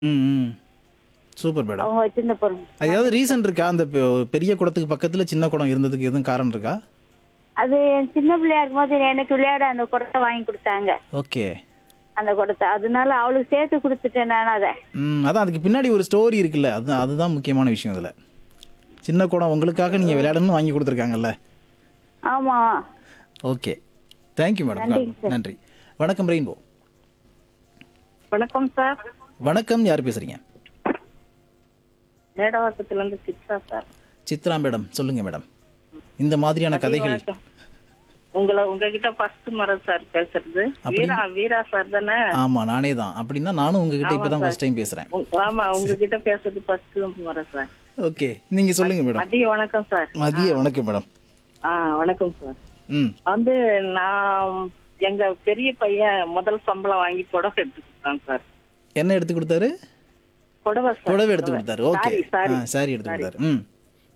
ம் ம் super madam அவங்க வச்சிருந்த பொருள் அது ஏதாவது ரீசன் இருக்கா அந்த பெ- பெரிய குடத்துக்கு பக்கத்துல சின்ன குடம் இருந்ததுக்கு எதுவும் காரணம் இருக்கா அது என் சின்ன பிள்ளையா இருக்கும்போது எனக்கு விளையாட அந்த குடத்தை வாங்கி கொடுத்தாங்க ஓகே அந்த குடத்தை அதனால அவளுக்கு சேர்த்து கொடுத்துட்டேன் நான் அதை ம் அதான் அதுக்கு பின்னாடி ஒரு ஸ்டோரி இருக்குல்ல அதுதான் அதுதான் முக்கியமான விஷயம் இதில் சின்ன குடம் உங்களுக்காக நீங்கள் விளையாடணும்னு வாங்கி கொடுத்துருக்காங்கல்ல ஆமா ஓகே தேங்க்யூ மேடம் நன்றிங்க சார். நன்றி வணக்கம் ரெயின்போ வணக்கம் சார் வணக்கம் யார் பேசுறீங்க மேடவாக்கத்துல இருந்து சித்ரா சார் சித்ரா மேடம் சொல்லுங்க மேடம் இந்த மாதிரியான கதைகள் வணக்கம். உங்களை உங்ககிட்ட ஃபர்ஸ்ட் முறை சார் பேசுறது வீரா வீரா சார் தானே ஆமா நானே தான் அப்படின்னா நானும் உங்ககிட்ட இப்பதான் ஃபர்ஸ்ட் டைம் பேசுறேன் உங்க- ஆமா உங்ககிட்ட பேசுறது ஃபர்ஸ்ட் முறை சார் ஓகே நீங்க சொல்லுங்க மேடம் மதிய வணக்கம் சார் மதிய வணக்கம் மேடம் ஆ வணக்கம் சார் ம் வந்து நான் எங்க பெரிய பையன் முதல் சம்பளம் வாங்கி புடவை எடுத்து கொடுத்தான் சார் என்ன எடுத்து கொடுத்தாரு புடவை சார் புடவை எடுத்து கொடுத்தாரு ஓகே சாரி சாரி ஆ சாரி எடுத்து கொடுத்தாரு ம்